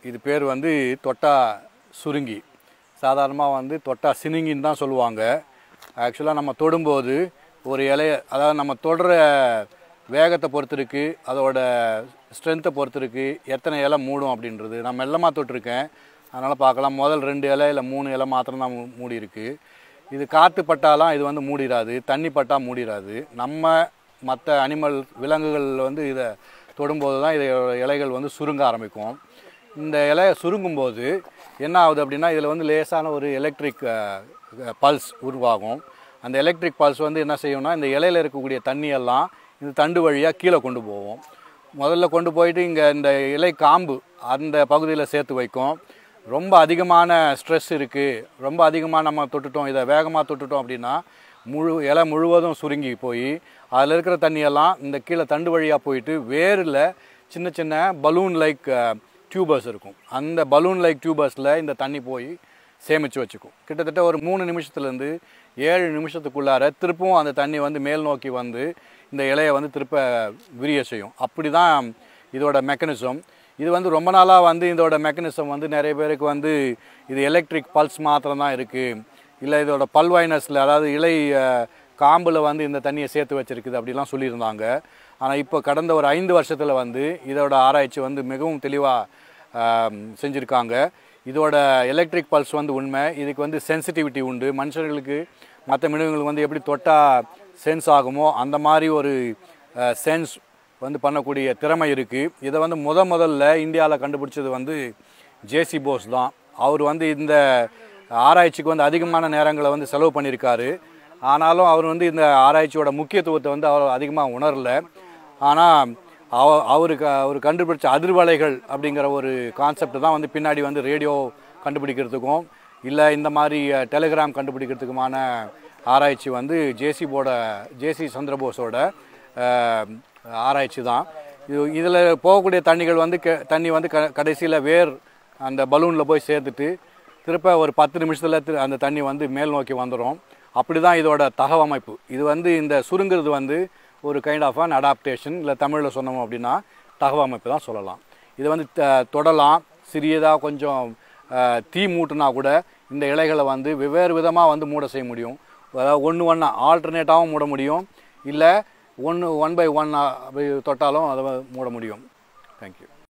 இது பேர் வந்து தொட்டா சுருங்கி சாதாரணமாக வந்து தொட்டா சினுங்கின்னு தான் சொல்லுவாங்க ஆக்சுவலாக நம்ம தொடும்போது ஒரு இலைய அதாவது நம்ம தொடுற வேகத்தை பொறுத்து இருக்கு அதோட ஸ்ட்ரென்த்தை பொறுத்து இருக்கு எத்தனை இலை மூடும் அப்படின்றது நான் மெல்லமாக தொட்டிருக்கேன் அதனால் பார்க்கலாம் முதல் ரெண்டு இலை இல்லை மூணு இலை மாத்திரம் தான் மூ- மூடி இருக்கு இது காற்று பட்டாலாம் இது வந்து மூடிடாது தண்ணி பட்டா மூடிடாது நம்ம மற்ற அனிமல் விலங்குகள் வந்து இதை தொடும்போது தான் இது இலைகள் வந்து சுருங்க ஆரம்பிக்கும் இந்த இலையை சுருங்கும்போது என்ன ஆகுது அப்படின்னா இதில் வந்து லேசான ஒரு எலக்ட்ரிக் பல்ஸ் உருவாகும் அந்த எலக்ட்ரிக் பல்ஸ் வந்து என்ன செய்யும்னா இந்த இலையில இருக்கக்கூடிய தண்ணியெல்லாம் இந்த தண்டு வழியாக கீழே கொண்டு போகும் முதல்ல கொண்டு போயிட்டு இங்கே இந்த இலை காம்பு அந்த பகுதியில் சேர்த்து வைக்கும் ரொம்ப அதிகமான ஸ்ட்ரெஸ் இருக்குது ரொம்ப அதிகமாக நம்ம தொட்டுட்டோம் இதை வேகமாக தொட்டுட்டோம் அப்படின்னா முழு இலை முழுவதும் சுருங்கி போய் அதில் இருக்கிற தண்ணியெல்லாம் இந்த கீழே தண்டு வழியாக போயிட்டு வேரில் சின்ன சின்ன பலூன் லைக் டியூபர்ஸ் இருக்கும் அந்த பலூன் லைக் டியூபர்ஸில் இந்த தண்ணி போய் சேமித்து வச்சுக்கும் கிட்டத்தட்ட ஒரு மூணு நிமிஷத்துலேருந்து ஏழு நிமிஷத்துக்குள்ளார திருப்பவும் அந்த தண்ணி வந்து மேல் நோக்கி வந்து இந்த இலையை வந்து திருப்ப விரிய செய்யும் அப்படி தான் இதோட மெக்கானிசம் இது வந்து ரொம்ப நாளாக வந்து இதோட மெக்கானிசம் வந்து நிறைய பேருக்கு வந்து இது எலக்ட்ரிக் பல்ஸ் மாத்திரம் தான் இருக்குது இல்லை இதோட பல்வைனஸில் அதாவது இலை காம்பில் வந்து இந்த தண்ணியை சேர்த்து வச்சிருக்குது அப்படிலாம் சொல்லியிருந்தாங்க ஆனால் இப்போ கடந்த ஒரு ஐந்து வருஷத்தில் வந்து இதோட ஆராய்ச்சி வந்து மிகவும் தெளிவாக செஞ்சுருக்காங்க இதோட எலக்ட்ரிக் பல்ஸ் வந்து உண்மை இதுக்கு வந்து சென்சிட்டிவிட்டி உண்டு மனுஷர்களுக்கு மற்ற மிருகங்களுக்கு வந்து எப்படி தொட்டால் சென்ஸ் ஆகுமோ அந்த மாதிரி ஒரு சென்ஸ் வந்து பண்ணக்கூடிய திறமை இருக்குது இதை வந்து முத முதல்ல இந்தியாவில் கண்டுபிடிச்சது வந்து ஜேசி போஸ் தான் அவர் வந்து இந்த ஆராய்ச்சிக்கு வந்து அதிகமான நேரங்களை வந்து செலவு பண்ணியிருக்காரு ஆனாலும் அவர் வந்து இந்த ஆராய்ச்சியோட முக்கியத்துவத்தை வந்து அவர் அதிகமாக உணரல ஆனால் அவ அவருக்கு அவர் கண்டுபிடிச்ச அதிர்வலைகள் அப்படிங்கிற ஒரு கான்செப்ட் தான் வந்து பின்னாடி வந்து ரேடியோ கண்டுபிடிக்கிறதுக்கும் இல்லை இந்த மாதிரி டெலிகிராம் கண்டுபிடிக்கிறதுக்குமான ஆராய்ச்சி வந்து ஜேசிபோட ஜேசி சந்திரபோஸோட அஹ், ஆராய்ச்சி தான் இது இதில் போகக்கூடிய தண்ணிகள் வந்து க தண்ணி வந்து க கடைசியில் வேர் அந்த பலூனில் போய் சேர்த்துட்டு திருப்ப ஒரு பத்து நிமிஷத்தில் திரு அந்த தண்ணி வந்து மேல் நோக்கி வந்துடும் அப்படி தான் இதோட தகவமைப்பு இது வந்து இந்த சுருங்குறது வந்து ஒரு கைண்ட் ஆஃப் அன் அடாப்டேஷன் இல்லை தமிழில் சொன்னோம் அப்படின்னா தகவமைப்பு தான் சொல்லலாம் இது வந்து த- தொடலாம் சிறியதாக கொஞ்சம் அஹ், தீ மூட்டுனா கூட இந்த இலைகளை வந்து வெவ்வேறு விதமாக வந்து மூட செய்ய முடியும் அதாவது ஒன்று ஒன்றா ஆல்டர்னேட்டாகவும் மூட முடியும் இல்லை ஒன்று ஒன் பை ஒன் அப்படி தொட்டாலும் அதை மூட முடியும் தேங்க்யூ